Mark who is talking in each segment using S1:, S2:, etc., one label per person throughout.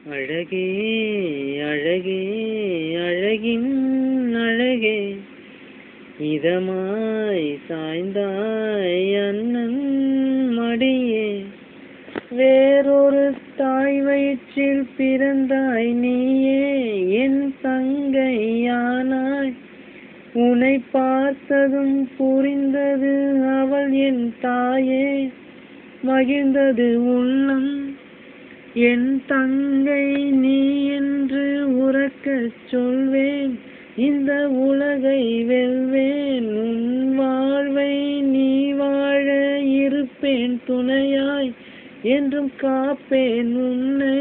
S1: அழகே அழகே அழகின் அழகே இதமாய் சாய்ந்தாய் அண்ணன் மடியே வேறொரு தாய் வயிற்றில் பிறந்தாய் நீயே என் தங்கையானாய் உன்னை பார்த்ததும் புரிந்தது அவள் என் தாயே மகிழ்ந்தது உள்ளம் என் தங்கை நீ என்று உறக்கச் சொல்வேன் இந்த உலகை வெல்வேன் உன் வாழ்வை நீ வாழ இருப்பேன் துணையாய் என்றும் காப்பேன் உன்னை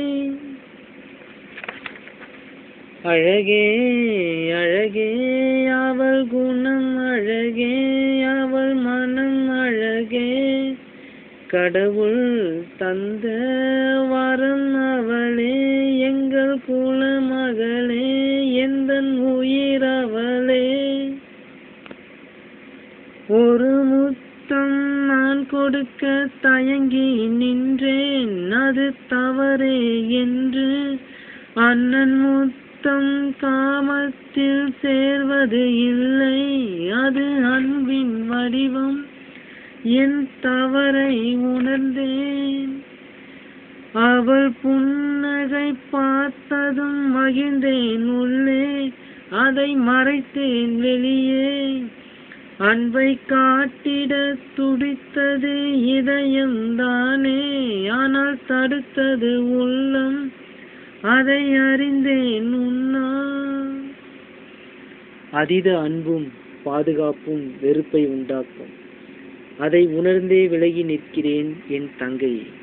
S1: அழகே அழகே அவள் குணம் அழகே அவள் மனம் அழகே கடவுள் தந்த வரம் அவளே எங்கள் குலமகளே எந்த உயிர் அவளே ஒரு முத்தம் நான் கொடுக்க தயங்கி நின்றேன் அது தவறே என்று அண்ணன் முத்தம் காமத்தில் சேர்வது இல்லை அது அன்பின் வடிவம் என் தவறை உணர்ந்தேன் அவள் புன்னகை பார்த்ததும் மகிழ்ந்தேன் உள்ளே அதை மறைத்தேன் வெளியே அன்பை காட்டிட துடித்தது இதயம்தானே ஆனால் தடுத்தது உள்ளம் அதை அறிந்தேன் உன்னால் அதீத அன்பும் பாதுகாப்பும் வெறுப்பை உண்டாக்கும் அதை உணர்ந்தே விலகி நிற்கிறேன் என் தங்கையே